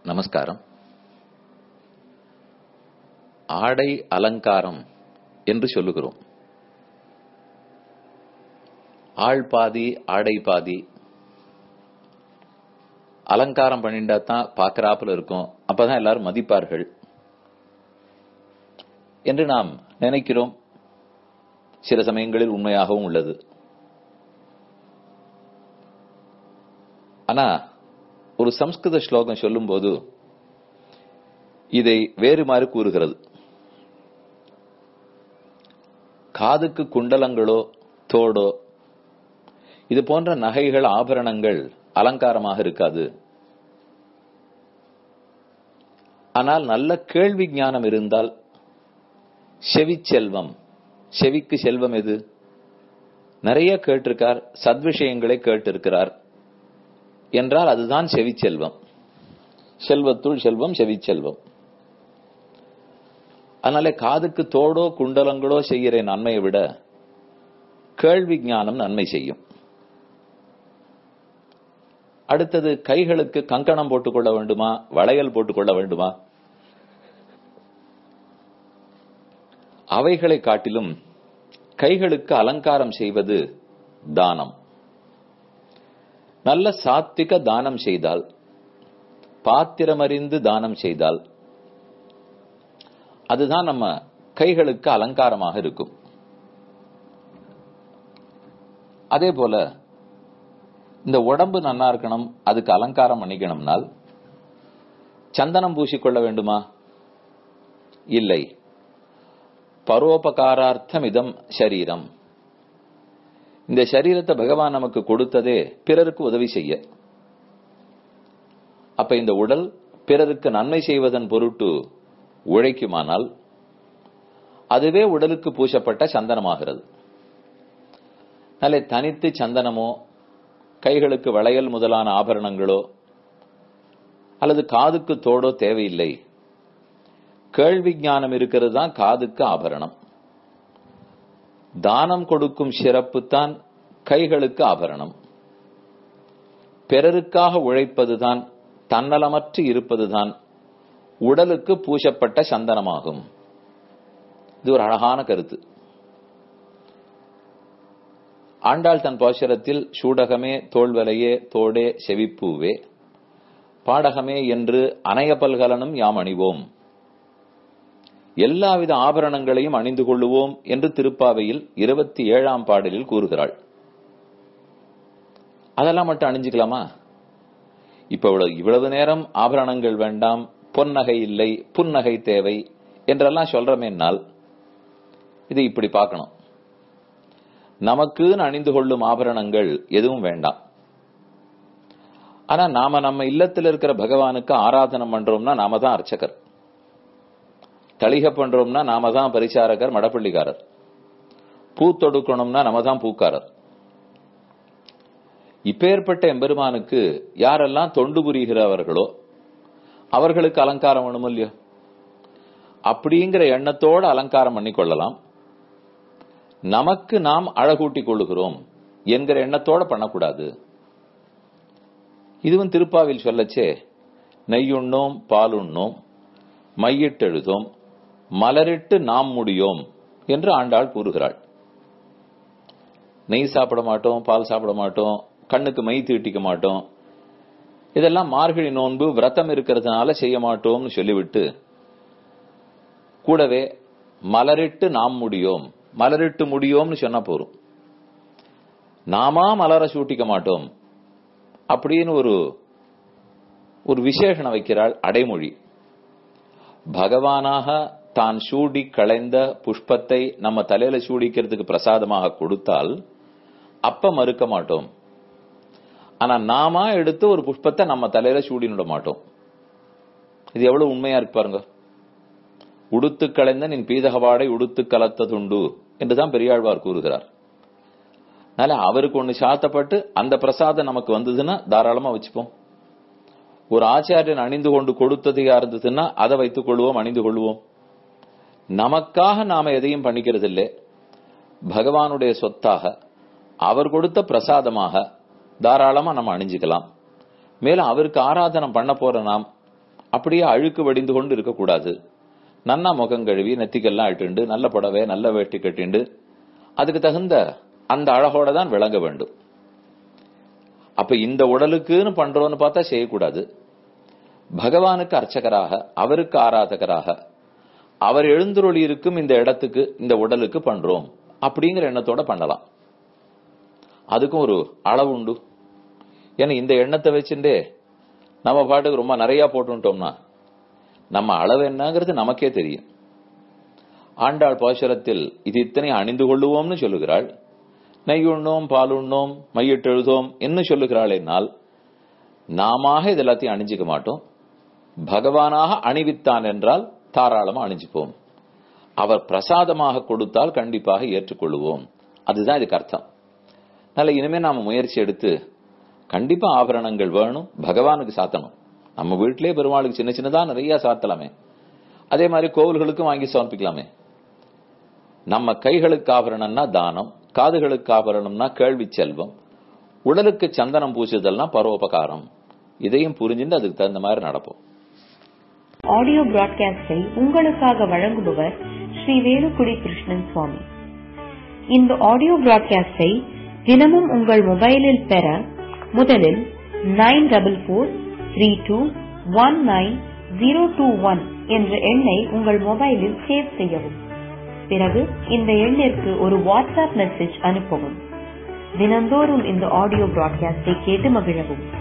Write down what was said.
நமஸ்காரம் ஆடை அலங்காரம் என்று சொல்லுகிறோம் ஆள் பாதி ஆடை பாதி அலங்காரம் பண்ணிட்டா தான் பார்க்கறாப்புல இருக்கும் அப்பதான் எல்லாரும் மதிப்பார்கள் என்று நாம் நினைக்கிறோம் சில சமயங்களில் உண்மையாகவும் உள்ளது ஆனா ஒரு சம்ஸ்கிருத ஸ்லோகம் சொல்லும்போது இதை வேறுமாறு கூறுகிறது காதுக்கு குண்டலங்களோ தோடோ இது போன்ற நகைகள் ஆபரணங்கள் அலங்காரமாக இருக்காது ஆனால் நல்ல கேள்வி ஞானம் இருந்தால் செவி செல்வம் செவிக்கு செல்வம் எது நிறைய கேட்டிருக்கார் சத்விஷயங்களை கேட்டிருக்கிறார் என்றால் அதுதான் செவி செல்வம் செல்வத்துள் செல்வம் செவி செல்வம் அதனால காதுக்கு தோடோ குண்டலங்களோ செய்கிற நன்மையை விட கேள்வி ஞானம் நன்மை செய்யும் அடுத்தது கைகளுக்கு கங்கணம் போட்டுக்கொள்ள வேண்டுமா வளையல் போட்டுக்கொள்ள வேண்டுமா அவைகளை காட்டிலும் கைகளுக்கு அலங்காரம் செய்வது தானம் நல்ல சாத்விக தானம் செய்தால் பாத்திரமறிந்து தானம் செய்தால் அதுதான் நம்ம கைகளுக்கு அலங்காரமாக இருக்கும் அதே போல இந்த உடம்பு நன்னா இருக்கணும் அதுக்கு அலங்காரம் பண்ணிக்கணும்னால் சந்தனம் பூசிக்கொள்ள வேண்டுமா இல்லை பரோபகாரார்த்தம் இதம் சரீரம் இந்த சரீரத்தை பகவான் நமக்கு கொடுத்ததே பிறருக்கு உதவி செய்ய அப்ப இந்த உடல் பிறருக்கு நன்மை செய்வதன் பொருட்டு உழைக்குமானால் அதுவே உடலுக்கு பூசப்பட்ட சந்தனமாகிறது நல்ல தனித்து சந்தனமோ கைகளுக்கு வளையல் முதலான ஆபரணங்களோ அல்லது காதுக்கு தோடோ தேவையில்லை கேள்வி ஞானம் இருக்கிறது தான் காதுக்கு ஆபரணம் தானம் கொடுக்கும் சிறப்பு தான் கைகளுக்கு ஆபரணம் பிறருக்காக உழைப்பதுதான் தன்னலமற்று இருப்பதுதான் உடலுக்கு பூசப்பட்ட சந்தனமாகும் இது ஒரு அழகான கருத்து ஆண்டாள் தன் பாசுரத்தில் சூடகமே தோல்வலையே தோடே செவிப்பூவே பாடகமே என்று அணைய பல்கலனும் யாம் அணிவோம் எல்லாவித ஆபரணங்களையும் அணிந்து கொள்ளுவோம் என்று திருப்பாவையில் இருபத்தி ஏழாம் பாடலில் கூறுகிறாள் அதெல்லாம் மட்டும் அணிஞ்சுக்கலாமா இப்ப இவ்வளவு இவ்வளவு நேரம் ஆபரணங்கள் வேண்டாம் பொன்னகை இல்லை புன்னகை தேவை என்றெல்லாம் சொல்றமேனால் இதை இப்படி பார்க்கணும் நமக்குன்னு அணிந்து கொள்ளும் ஆபரணங்கள் எதுவும் வேண்டாம் ஆனா நாம நம்ம இல்லத்தில் இருக்கிற பகவானுக்கு ஆராதனம் பண்றோம்னா நாம தான் அர்ச்சகர் தளிக பண்றோம்னா நாம தான் பரிசாரகர் மடப்பள்ளிக்காரர் பூ தொடுக்கணும்னா நம்ம தான் பூக்காரர் இப்பேற்பட்ட எம்பெருமானுக்கு யாரெல்லாம் தொண்டு புரிகிறவர்களோ அவர்களுக்கு அலங்காரம் வேணும் இல்லையோ அப்படிங்கிற எண்ணத்தோடு அலங்காரம் பண்ணி கொள்ளலாம் நமக்கு நாம் அழகூட்டிக் கொள்ளுகிறோம் என்கிற எண்ணத்தோட பண்ணக்கூடாது இதுவும் திருப்பாவில் சொல்லச்சே நெய்யுண்ணோம் பாலுண்ணோம் மையிட்டெழுதோம் மலரிட்டு நாம் முடியோம் என்று ஆண்டாள் கூறுகிறாள் நெய் சாப்பிட மாட்டோம் பால் சாப்பிட மாட்டோம் கண்ணுக்கு மை தீட்டிக்க மாட்டோம் இதெல்லாம் மார்கழி நோன்பு விரதம் இருக்கிறதுனால செய்ய மாட்டோம்னு சொல்லிவிட்டு கூடவே மலரிட்டு நாம் முடியோம் மலரிட்டு முடியோம்னு சொன்னா போறோம் நாமா மலர சூட்டிக்க மாட்டோம் அப்படின்னு ஒரு ஒரு விசேஷணம் வைக்கிறாள் அடைமொழி பகவானாக தான் சூடி களைந்த புஷ்பத்தை நம்ம தலையில சூடிக்கிறதுக்கு பிரசாதமாக கொடுத்தால் அப்ப மறுக்க மாட்டோம் ஆனா நாம எடுத்து ஒரு புஷ்பத்தை நம்ம தலையில சூடினுட மாட்டோம் இது எவ்வளவு உண்மையா இருக்கு பாருங்க உடுத்து களைந்த நின் பீதகவாடை உடுத்து கலத்ததுண்டு என்றுதான் பெரியாழ்வார் கூறுகிறார் அதனால அவருக்கு ஒண்ணு சாத்தப்பட்டு அந்த பிரசாதம் நமக்கு வந்ததுன்னா தாராளமா வச்சுப்போம் ஒரு ஆச்சாரியன் அணிந்து கொண்டு கொடுத்ததையா இருந்ததுன்னா அதை வைத்துக் கொள்வோம் அணிந்து கொள்வோம் நமக்காக நாம எதையும் பண்ணிக்கிறது இல்லை பகவானுடைய சொத்தாக அவர் கொடுத்த பிரசாதமாக தாராளமா நம்ம அணிஞ்சுக்கலாம் மேலும் அவருக்கு ஆராதனம் பண்ண போற நாம் அப்படியே அழுக்கு வடிந்து கொண்டு இருக்கக்கூடாது நன்னா முகம் கழுவி நெத்திக்கெல்லாம் இட்டுண்டு நல்ல புடவை நல்ல வேட்டி கட்டிண்டு அதுக்கு தகுந்த அந்த அழகோட தான் விளங்க வேண்டும் அப்ப இந்த உடலுக்குன்னு பண்றோம்னு பார்த்தா செய்யக்கூடாது பகவானுக்கு அர்ச்சகராக அவருக்கு ஆராதகராக அவர் எழுந்துருளி இருக்கும் இந்த இடத்துக்கு இந்த உடலுக்கு பண்றோம் அப்படிங்கிற எண்ணத்தோட பண்ணலாம் அதுக்கும் ஒரு அளவு உண்டு ஏன்னா இந்த எண்ணத்தை வச்சுட்டே நம்ம பாட்டுக்கு ரொம்ப நிறைய போட்டுட்டோம்னா நம்ம அளவு என்னங்கிறது நமக்கே தெரியும் ஆண்டாள் பாசுரத்தில் இது இத்தனை அணிந்து கொள்ளுவோம்னு சொல்லுகிறாள் நெய் உண்ணோம் பால் உண்ணோம் மையிட்டு எழுதோம் என்ன சொல்லுகிறாள் என்னால் நாம இது எல்லாத்தையும் அணிஞ்சிக்க மாட்டோம் பகவானாக அணிவித்தான் என்றால் தாராளமா அணிஞ்சுப்போம் அவர் பிரசாதமாக கொடுத்தால் கண்டிப்பாக ஏற்றுக்கொள்ளுவோம் அதுதான் இதுக்கு அர்த்தம் அதனால இனிமே நாம முயற்சி எடுத்து கண்டிப்பா ஆபரணங்கள் வேணும் பகவானுக்கு சாத்தணும் நம்ம வீட்டிலேயே பெருமாளுக்கு சின்ன சின்னதா நிறைய சாத்தலாமே அதே மாதிரி கோவில்களுக்கும் வாங்கி சமர்ப்பிக்கலாமே நம்ம கைகளுக்கு ஆபரணம்னா தானம் காதுகளுக்கு ஆபரணம்னா கேள்வி செல்வம் உடலுக்கு சந்தனம் பூசுதல்னா பரோபகாரம் இதையும் புரிஞ்சுட்டு அதுக்கு தகுந்த மாதிரி நடப்போம் ஆடியோ பிராட்காஸ்டை உங்களுக்காக வழங்குபவர் ஸ்ரீ வேலுக்குடி கிருஷ்ணன் சுவாமி இந்த ஆடியோ பிராட்காஸ்டை தினமும் உங்கள் மொபைலில் பெற முதலில் nine double four three two one nine zero two one என்ற எண்ணை உங்கள் மொபைலில் சேவ் செய்யவும் பிறகு இந்த எண்ணிற்கு ஒரு வாட்ஸ்அப் மெசேஜ் அனுப்பவும் தினந்தோறும் இந்த ஆடியோ பிராட்காஸ்டை கேட்டு மகிழவும்